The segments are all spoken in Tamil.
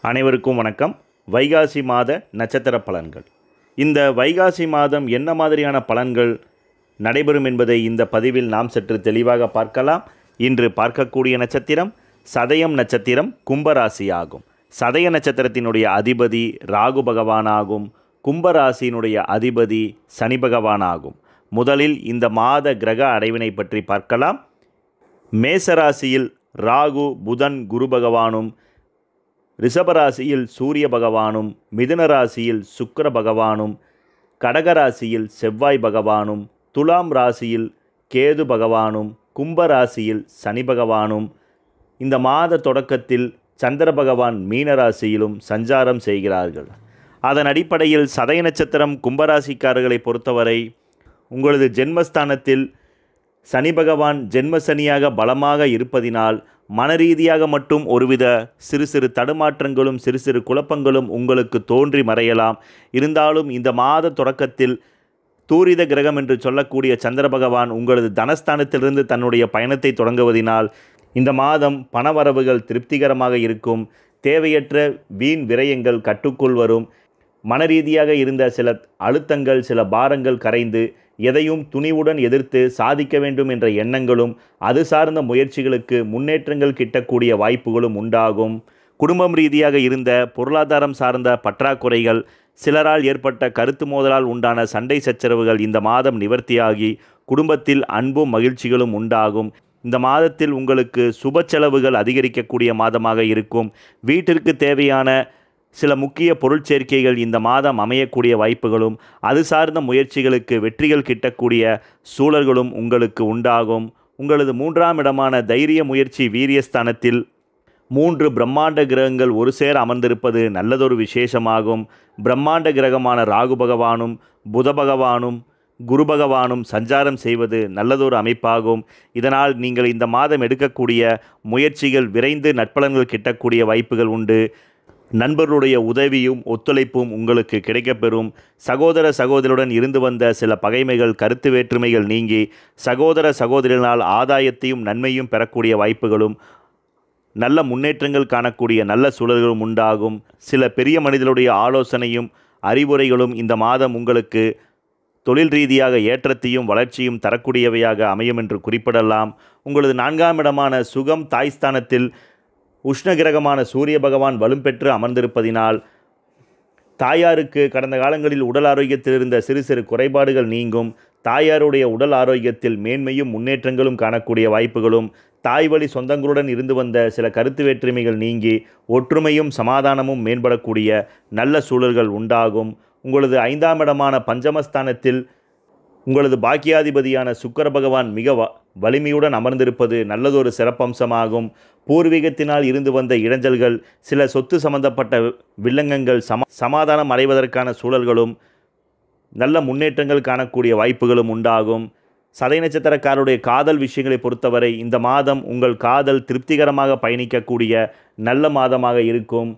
அனைவருக்கும் வணக்கம் வைகாசி மாத நட்சத்திர பலன்கள் இந்த வைகாசி மாதம் என்ன மாதிரியான பலன்கள் நடைபெறும் என்பதை இந்த பதிவில் நாம் சற்று தெளிவாக பார்க்கலாம் இன்று பார்க்கக்கூடிய நட்சத்திரம் சதயம் நட்சத்திரம் கும்பராசி ஆகும் சதய நட்சத்திரத்தினுடைய அதிபதி ராகு பகவானாகும் கும்பராசியினுடைய அதிபதி சனி பகவானாகும் முதலில் இந்த மாத கிரக அடைவினை பற்றி பார்க்கலாம் மேசராசியில் ராகு புதன் குரு பகவானும் ரிஷபராசியில் சூரிய பகவானும் மிதுன ராசியில் சுக்கிர பகவானும் கடகராசியில் செவ்வாய் பகவானும் துலாம் ராசியில் கேது பகவானும் கும்ப ராசியில் சனி பகவானும் இந்த மாத தொடக்கத்தில் சந்திர பகவான் மீன ராசியிலும் சஞ்சாரம் செய்கிறார்கள் அதன் அடிப்படையில் சதய நட்சத்திரம் கும்பராசிக்காரர்களை பொறுத்தவரை உங்களது ஜென்மஸ்தானத்தில் சனி பகவான் ஜென்ம சனியாக பலமாக இருப்பதினால் மனரீதியாக மட்டும் ஒருவித சிறு சிறு தடுமாற்றங்களும் சிறு சிறு குழப்பங்களும் உங்களுக்கு தோன்றி மறையலாம் இருந்தாலும் இந்த மாத தொடக்கத்தில் தூரித கிரகம் என்று சொல்லக்கூடிய சந்திர பகவான் உங்களது தனஸ்தானத்திலிருந்து தன்னுடைய பயணத்தை தொடங்குவதினால் இந்த மாதம் பணவரவுகள் திருப்திகரமாக இருக்கும் தேவையற்ற வீண் விரயங்கள் கட்டுக்குள் வரும் மனரீதியாக இருந்த சில அழுத்தங்கள் சில பாரங்கள் கரைந்து எதையும் துணிவுடன் எதிர்த்து சாதிக்க வேண்டும் என்ற எண்ணங்களும் அது சார்ந்த முயற்சிகளுக்கு முன்னேற்றங்கள் கிட்டக்கூடிய வாய்ப்புகளும் உண்டாகும் குடும்பம் ரீதியாக இருந்த பொருளாதாரம் சார்ந்த பற்றாக்குறைகள் சிலரால் ஏற்பட்ட கருத்து மோதலால் உண்டான சண்டை சச்சரவுகள் இந்த மாதம் நிவர்த்தியாகி குடும்பத்தில் அன்பும் மகிழ்ச்சிகளும் உண்டாகும் இந்த மாதத்தில் உங்களுக்கு சுப செலவுகள் அதிகரிக்கக்கூடிய மாதமாக இருக்கும் வீட்டிற்கு தேவையான சில முக்கிய பொருட்சேர்க்கைகள் இந்த மாதம் அமையக்கூடிய வாய்ப்புகளும் அது சார்ந்த முயற்சிகளுக்கு வெற்றிகள் கிட்டக்கூடிய சூழல்களும் உங்களுக்கு உண்டாகும் உங்களது மூன்றாம் இடமான தைரிய முயற்சி வீரியஸ்தானத்தில் மூன்று பிரம்மாண்ட கிரகங்கள் ஒரு சேர அமர்ந்திருப்பது நல்லதொரு விசேஷமாகும் பிரம்மாண்ட கிரகமான ராகு பகவானும் புத பகவானும் குரு பகவானும் சஞ்சாரம் செய்வது நல்லதொரு அமைப்பாகும் இதனால் நீங்கள் இந்த மாதம் எடுக்கக்கூடிய முயற்சிகள் விரைந்து நட்பலன்கள் கிட்டக்கூடிய வாய்ப்புகள் உண்டு நண்பர்களுடைய உதவியும் ஒத்துழைப்பும் உங்களுக்கு கிடைக்கப்பெறும் சகோதர சகோதரியுடன் இருந்து வந்த சில பகைமைகள் கருத்து வேற்றுமைகள் நீங்கி சகோதர சகோதரினால் ஆதாயத்தையும் நன்மையும் பெறக்கூடிய வாய்ப்புகளும் நல்ல முன்னேற்றங்கள் காணக்கூடிய நல்ல சூழல்களும் உண்டாகும் சில பெரிய மனிதர்களுடைய ஆலோசனையும் அறிவுரைகளும் இந்த மாதம் உங்களுக்கு தொழில் ரீதியாக ஏற்றத்தையும் வளர்ச்சியும் தரக்கூடியவையாக அமையும் என்று குறிப்பிடலாம் உங்களது நான்காம் இடமான சுகம் தாய்ஸ்தானத்தில் உஷ்ண கிரகமான சூரிய பகவான் வலும் பெற்று அமர்ந்திருப்பதினால் தாயாருக்கு கடந்த காலங்களில் உடல் ஆரோக்கியத்தில் இருந்த சிறு சிறு குறைபாடுகள் நீங்கும் தாயாருடைய உடல் ஆரோக்கியத்தில் மேன்மையும் முன்னேற்றங்களும் காணக்கூடிய வாய்ப்புகளும் தாய் வழி சொந்தங்களுடன் இருந்து வந்த சில கருத்து வேற்றுமைகள் நீங்கி ஒற்றுமையும் சமாதானமும் மேம்படக்கூடிய நல்ல சூழல்கள் உண்டாகும் உங்களது ஐந்தாம் இடமான பஞ்சமஸ்தானத்தில் உங்களது பாக்கியாதிபதியான சுக்கர பகவான் மிக வ வலிமையுடன் அமர்ந்திருப்பது நல்லதொரு சிறப்பம்சமாகும் பூர்வீகத்தினால் இருந்து வந்த இடைஞ்சல்கள் சில சொத்து சம்பந்தப்பட்ட வில்லங்கங்கள் சம சமாதானம் அடைவதற்கான சூழல்களும் நல்ல முன்னேற்றங்கள் காணக்கூடிய வாய்ப்புகளும் உண்டாகும் சதை நட்சத்திரக்காரருடைய காதல் விஷயங்களை பொறுத்தவரை இந்த மாதம் உங்கள் காதல் திருப்திகரமாக பயணிக்கக்கூடிய நல்ல மாதமாக இருக்கும்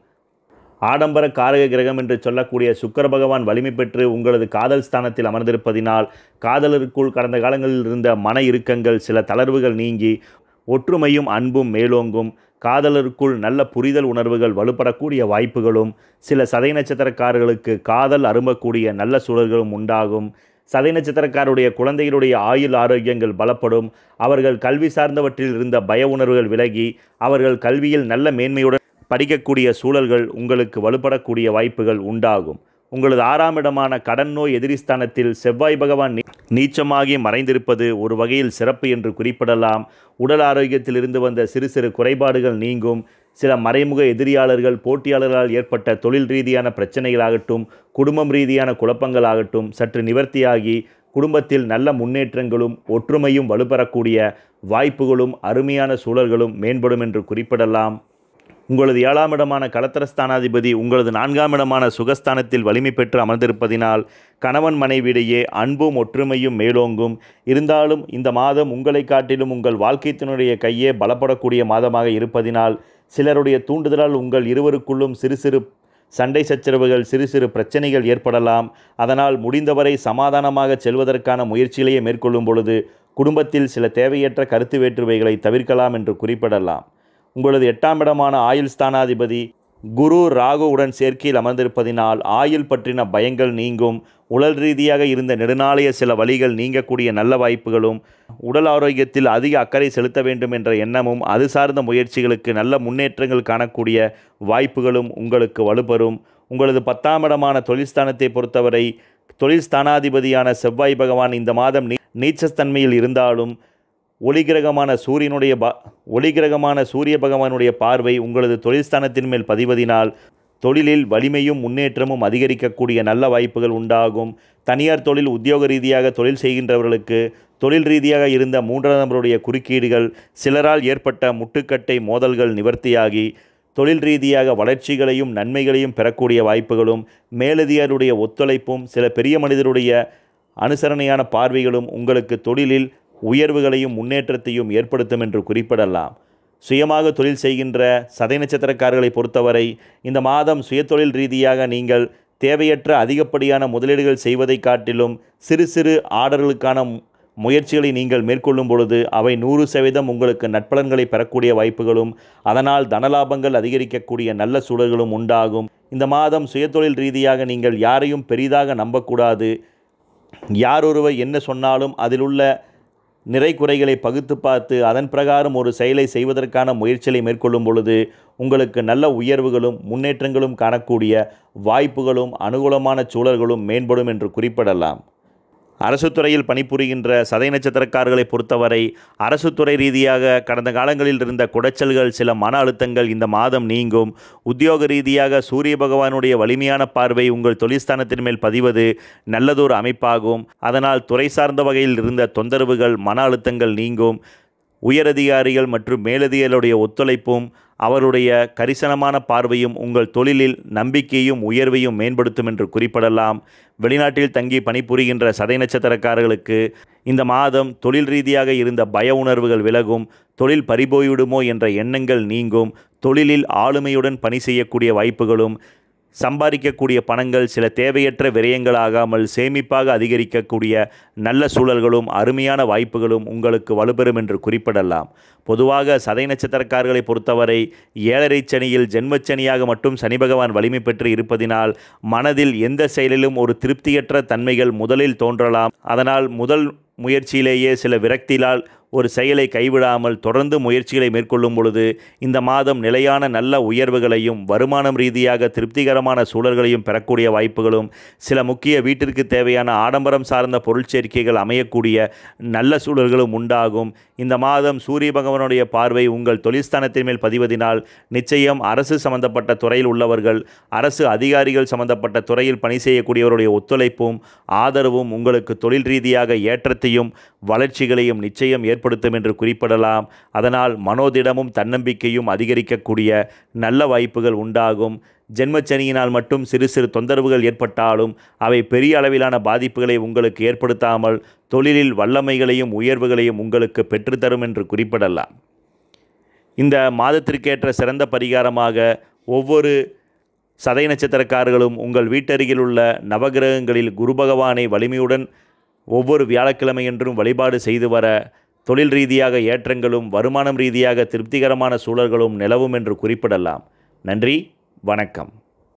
ஆடம்பர காரக கிரகம் என்று சொல்லக்கூடிய சுக்கர பகவான் வலிமை பெற்று உங்களது காதல் ஸ்தானத்தில் அமர்ந்திருப்பதினால் காதலருக்குள் கடந்த காலங்களில் இருந்த மன இறுக்கங்கள் சில தளர்வுகள் நீங்கி ஒற்றுமையும் அன்பும் மேலோங்கும் காதலருக்குள் நல்ல புரிதல் உணர்வுகள் வலுப்படக்கூடிய வாய்ப்புகளும் சில சதை நட்சத்திரக்காரர்களுக்கு காதல் அரும்பக்கூடிய நல்ல சூழல்களும் உண்டாகும் சதை நட்சத்திரக்காருடைய குழந்தைகளுடைய ஆயுள் ஆரோக்கியங்கள் பலப்படும் அவர்கள் கல்வி சார்ந்தவற்றில் இருந்த பய உணர்வுகள் விலகி அவர்கள் கல்வியில் நல்ல மேன்மையுடன் படிக்கக்கூடிய சூழல்கள் உங்களுக்கு வலுப்படக்கூடிய வாய்ப்புகள் உண்டாகும் உங்களது ஆறாம் இடமான கடன் நோய் எதிரிஸ்தானத்தில் செவ்வாய் பகவான் நீ- நீச்சமாகி மறைந்திருப்பது ஒரு வகையில் சிறப்பு என்று குறிப்பிடலாம் உடல் ஆரோக்கியத்தில் இருந்து வந்த சிறு சிறு குறைபாடுகள் நீங்கும் சில மறைமுக எதிரியாளர்கள் போட்டியாளர்களால் ஏற்பட்ட தொழில் ரீதியான பிரச்சனைகளாகட்டும் குடும்பம் ரீதியான குழப்பங்களாகட்டும் சற்று நிவர்த்தியாகி குடும்பத்தில் நல்ல முன்னேற்றங்களும் ஒற்றுமையும் வலுப்பெறக்கூடிய வாய்ப்புகளும் அருமையான சூழல்களும் மேம்படும் என்று குறிப்பிடலாம் உங்களது ஏழாம் இடமான கலத்திரஸ்தானாதிபதி உங்களது நான்காம் இடமான சுகஸ்தானத்தில் வலிமை பெற்று அமர்ந்திருப்பதினால் கணவன் மனைவியிடையே அன்பும் ஒற்றுமையும் மேலோங்கும் இருந்தாலும் இந்த மாதம் உங்களை காட்டிலும் உங்கள் வாழ்க்கைத்தினுடைய கையே பலப்படக்கூடிய மாதமாக இருப்பதினால் சிலருடைய தூண்டுதலால் உங்கள் இருவருக்குள்ளும் சிறு சிறு சண்டை சச்சரவுகள் சிறு சிறு பிரச்சனைகள் ஏற்படலாம் அதனால் முடிந்தவரை சமாதானமாக செல்வதற்கான முயற்சிகளையே மேற்கொள்ளும் பொழுது குடும்பத்தில் சில தேவையற்ற கருத்து வேற்றுமைகளை தவிர்க்கலாம் என்று குறிப்பிடலாம் உங்களது எட்டாம் இடமான ஆயுள் ஸ்தானாதிபதி குரு ராகுவுடன் சேர்க்கையில் அமர்ந்திருப்பதினால் ஆயுள் பற்றின பயங்கள் நீங்கும் உடல் ரீதியாக இருந்த நெடுநாளைய சில வழிகள் நீங்கக்கூடிய நல்ல வாய்ப்புகளும் உடல் ஆரோக்கியத்தில் அதிக அக்கறை செலுத்த வேண்டும் என்ற எண்ணமும் அது சார்ந்த முயற்சிகளுக்கு நல்ல முன்னேற்றங்கள் காணக்கூடிய வாய்ப்புகளும் உங்களுக்கு வலுப்பெறும் உங்களது பத்தாம் இடமான தொழில்ஸ்தானத்தை பொறுத்தவரை தொழில் ஸ்தானாதிபதியான செவ்வாய் பகவான் இந்த மாதம் நீ நீச்சத்தன்மையில் இருந்தாலும் ஒளிகிரகமான சூரியனுடைய பா ஒளிகிரகமான சூரிய பகவானுடைய பார்வை உங்களது தொழில் ஸ்தானத்தின் மேல் பதிவதினால் தொழிலில் வலிமையும் முன்னேற்றமும் அதிகரிக்கக்கூடிய நல்ல வாய்ப்புகள் உண்டாகும் தனியார் தொழில் உத்தியோக ரீதியாக தொழில் செய்கின்றவர்களுக்கு தொழில் ரீதியாக இருந்த மூன்றாம் நபருடைய குறுக்கீடுகள் சிலரால் ஏற்பட்ட முட்டுக்கட்டை மோதல்கள் நிவர்த்தியாகி தொழில் ரீதியாக வளர்ச்சிகளையும் நன்மைகளையும் பெறக்கூடிய வாய்ப்புகளும் மேலதிகாரியுடைய ஒத்துழைப்பும் சில பெரிய மனிதருடைய அனுசரணையான பார்வைகளும் உங்களுக்கு தொழிலில் உயர்வுகளையும் முன்னேற்றத்தையும் ஏற்படுத்தும் என்று குறிப்பிடலாம் சுயமாக தொழில் செய்கின்ற சதை நட்சத்திரக்காரர்களை பொறுத்தவரை இந்த மாதம் சுயதொழில் ரீதியாக நீங்கள் தேவையற்ற அதிகப்படியான முதலீடுகள் செய்வதை காட்டிலும் சிறு சிறு ஆர்டர்களுக்கான முயற்சிகளை நீங்கள் மேற்கொள்ளும் பொழுது அவை நூறு சதவீதம் உங்களுக்கு நட்பலன்களை பெறக்கூடிய வாய்ப்புகளும் அதனால் தனலாபங்கள் அதிகரிக்கக்கூடிய நல்ல சூழல்களும் உண்டாகும் இந்த மாதம் சுயதொழில் ரீதியாக நீங்கள் யாரையும் பெரிதாக நம்பக்கூடாது யாரொருவர் என்ன சொன்னாலும் அதில் உள்ள நிறை குறைகளை பகுத்து பார்த்து அதன் பிரகாரம் ஒரு செயலை செய்வதற்கான முயற்சிகளை மேற்கொள்ளும் பொழுது உங்களுக்கு நல்ல உயர்வுகளும் முன்னேற்றங்களும் காணக்கூடிய வாய்ப்புகளும் அனுகூலமான சூழல்களும் மேம்படும் என்று குறிப்பிடலாம் அரசு துறையில் பணிபுரிகின்ற சதை நட்சத்திரக்காரர்களை பொறுத்தவரை அரசு துறை ரீதியாக கடந்த காலங்களில் இருந்த குடைச்சல்கள் சில மன அழுத்தங்கள் இந்த மாதம் நீங்கும் உத்தியோக ரீதியாக சூரிய பகவானுடைய வலிமையான பார்வை உங்கள் தொழிற்ஸ்தானத்தின் மேல் பதிவது நல்லதொரு அமைப்பாகும் அதனால் துறை சார்ந்த வகையில் இருந்த தொந்தரவுகள் மன அழுத்தங்கள் நீங்கும் உயரதிகாரிகள் மற்றும் மேலதிகாரிகளுடைய ஒத்துழைப்பும் அவருடைய கரிசனமான பார்வையும் உங்கள் தொழிலில் நம்பிக்கையும் உயர்வையும் மேம்படுத்தும் என்று குறிப்பிடலாம் வெளிநாட்டில் தங்கி பணிபுரிகின்ற சதை நட்சத்திரக்காரர்களுக்கு இந்த மாதம் தொழில் ரீதியாக இருந்த பய உணர்வுகள் விலகும் தொழில் பறிபோய்விடுமோ என்ற எண்ணங்கள் நீங்கும் தொழிலில் ஆளுமையுடன் பணி செய்யக்கூடிய வாய்ப்புகளும் சம்பாதிக்கக்கூடிய பணங்கள் சில தேவையற்ற விரயங்களாகாமல் சேமிப்பாக அதிகரிக்கக்கூடிய நல்ல சூழல்களும் அருமையான வாய்ப்புகளும் உங்களுக்கு வலுப்பெறும் என்று குறிப்பிடலாம் பொதுவாக சதை நட்சத்திரக்காரர்களை பொறுத்தவரை ஏழரை சனியில் ஜென்மச்சனியாக மட்டும் சனி பகவான் வலிமை பெற்று இருப்பதினால் மனதில் எந்த செயலிலும் ஒரு திருப்தியற்ற தன்மைகள் முதலில் தோன்றலாம் அதனால் முதல் முயற்சியிலேயே சில விரக்தியிலால் ஒரு செயலை கைவிடாமல் தொடர்ந்து முயற்சிகளை மேற்கொள்ளும் பொழுது இந்த மாதம் நிலையான நல்ல உயர்வுகளையும் வருமானம் ரீதியாக திருப்திகரமான சூழல்களையும் பெறக்கூடிய வாய்ப்புகளும் சில முக்கிய வீட்டிற்கு தேவையான ஆடம்பரம் சார்ந்த பொருட்சேர்க்கைகள் அமையக்கூடிய நல்ல சூழல்களும் உண்டாகும் இந்த மாதம் சூரிய பகவானுடைய பார்வை உங்கள் தொழில்ஸ்தானத்தின் மேல் பதிவதினால் நிச்சயம் அரசு சம்பந்தப்பட்ட துறையில் உள்ளவர்கள் அரசு அதிகாரிகள் சம்பந்தப்பட்ட துறையில் பணி செய்யக்கூடியவருடைய ஒத்துழைப்பும் ஆதரவும் உங்களுக்கு தொழில் ரீதியாக ஏற்றத்தையும் வளர்ச்சிகளையும் நிச்சயம் ஏற்படுத்தும் என்று குறிப்பிடலாம் அதனால் மனோதிடமும் தன்னம்பிக்கையும் அதிகரிக்கக்கூடிய நல்ல வாய்ப்புகள் உண்டாகும் ஜென்மச்சனியினால் மட்டும் சிறு சிறு தொந்தரவுகள் ஏற்பட்டாலும் அவை பெரிய அளவிலான பாதிப்புகளை உங்களுக்கு ஏற்படுத்தாமல் தொழிலில் வல்லமைகளையும் உயர்வுகளையும் உங்களுக்கு பெற்றுத்தரும் என்று குறிப்பிடலாம் இந்த மாதத்திற்கேற்ற சிறந்த பரிகாரமாக ஒவ்வொரு சதை நட்சத்திரக்காரர்களும் உங்கள் வீட்டருகில் உள்ள நவகிரகங்களில் குரு பகவானை வலிமையுடன் ஒவ்வொரு வியாழக்கிழமையன்றும் வழிபாடு செய்து வர தொழில் ரீதியாக ஏற்றங்களும் வருமானம் ரீதியாக திருப்திகரமான சூழல்களும் நிலவும் என்று குறிப்பிடலாம் நன்றி வணக்கம்